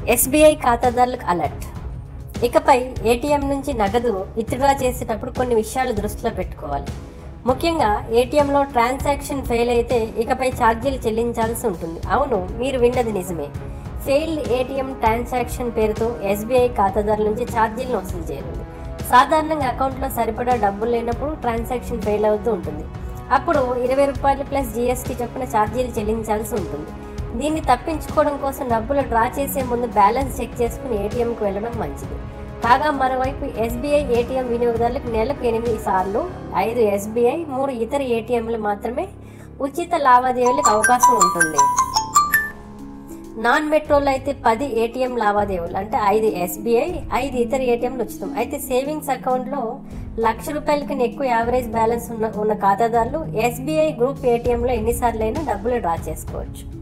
SBI ఖాతాదారులకు alert ఇకపై ATM నుంచి నగదు విత్డ్రా చేసేటప్పుడు కొన్ని విషయాలు దృష్టిలో పెట్టుకోవాలి ముఖ్యంగా ఏటీఎంలో ట్రాన్సాక్షన్ ఫెయిల్ అయితే ఇకపై ఛార్జీలు చెల్లించాల్సి ఉంటుంది అవును మీరు విన్నది నిజమే ఫెయిల్డ్ ఏటీఎం ట్రాన్సాక్షన్ పేరుతో ఎస్బీఐ ఖాతాదారుల నుంచి ఛార్జీలను వసూలు చేయనుంది సాధారణంగా అకౌంట్లో సరిపడా డబ్బులు లేనప్పుడు ట్రాన్సాక్షన్ ఫెయిల్ అవుతూ ఉంటుంది అప్పుడు ఇరవై రూపాయలు ప్లస్ జీఎస్టీ చొప్పున ఛార్జీలు చెల్లించాల్సి ఉంటుంది దీన్ని తప్పించుకోవడం కోసం డబ్బులు డ్రా చేసే ముందు బ్యాలెన్స్ చెక్ చేసుకుని ఏటీఎంకి వెళ్ళడం మంచిది కాగా మరోవైపు ఎస్బీఐ ఏటీఎం వినియోగదారులకు నెలకు ఎనిమిది సార్లు ఐదు ఎస్బీఐ మూడు ఇతర ఏటీఎంలు మాత్రమే ఉచిత లావాదేవీలకు అవకాశం ఉంటుంది నాన్ మెట్రోలో అయితే పది ఏటీఎం లావాదేవీలు అంటే ఐదు ఎస్బీఐ ఐదు ఇతర ఏటీఎంలు ఉచితం అయితే సేవింగ్స్ అకౌంట్లో లక్ష రూపాయల కన్నా ఎక్కువ యావరేజ్ బ్యాలెన్స్ ఉన్న ఉన్న ఖాతాదారులు ఎస్బీఐ గ్రూప్ ఏటీఎంలో ఎన్నిసార్లు అయినా డబ్బులు డ్రా చేసుకోవచ్చు